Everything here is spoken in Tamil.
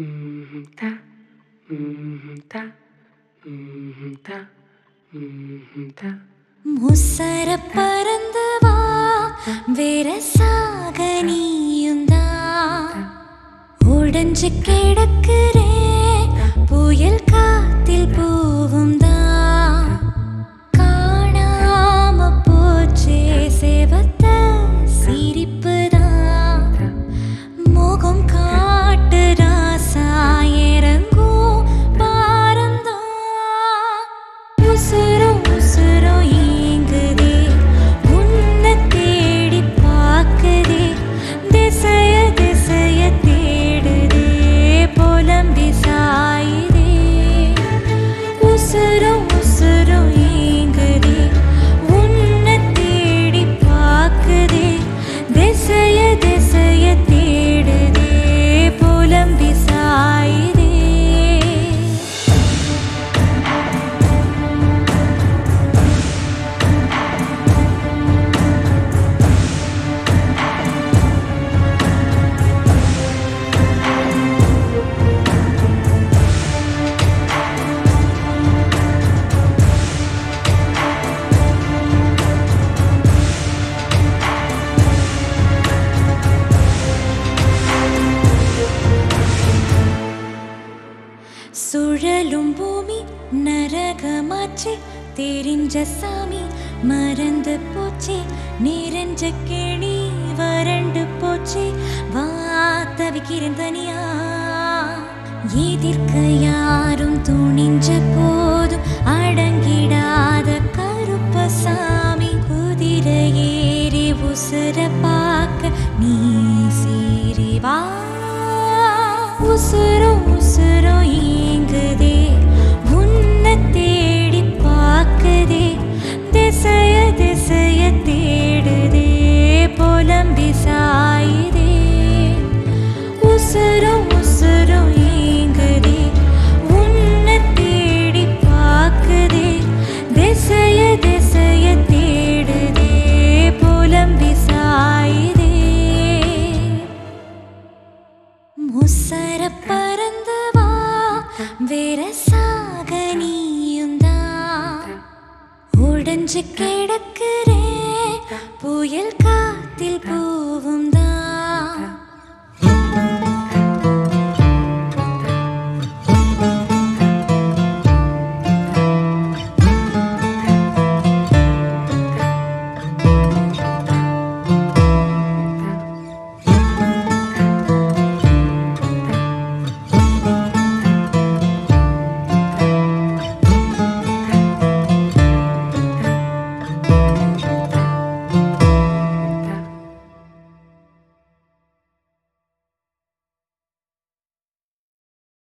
ம்ஹும் தா ம்ஹும் தா ம்ஹும் தா ம்ஹும் தா முசர பறந்து வா வேற சாக நீயுந்தா உடஞ்சு கிடக்குறே புயல் காத்தில் பூவும் தான் காணாம போச்சே சேவத்த சிரிப்பு தான் முகம் காட்டு ராசா இறங்கும் பாரந்தான் உசுரும் உசுரும் ஏங்குதே உன்னை தேடி பார்க்குதே திசைய திசைய தேடுதே புலம்பி சாயுதே உசுரும் உசுரும் ஏங்குதே உன்னை தேடி பார்க்குதே திசைய திசைய தேடுதே புலம்பி சாயுதே சுழலும் பூமி நரகமாச்சு தெரிஞ்ச சாமி மறந்து போச்சு நிறைஞ்ச கிளி வறண்டு போச்சு வா தவிக்கிறேன் தனியா எதிர்க்க யாரும் துணிஞ்ச போதும் அடங்கிடாத கருப்பசாமி குதிரை ஏறி உசுர பார்க்க நீ சீறி வா உசுரும் உசுரும் ஏங்குதே உன்னை தேடி பார்க்குதே திசைய திசைய தேடுதே புலம்பி சாயுதே உசுரும் உசுரும் ஏங்குதே உன்னை தேடி பார்க்குதே திசைய திசைய தேடுதே புலம்பி சாயுதே முசர பறந்து வா வேற சாக நீயுந்தா உடஞ்சு கிடக்குறே புயல் காத்தில் பூவும் தான்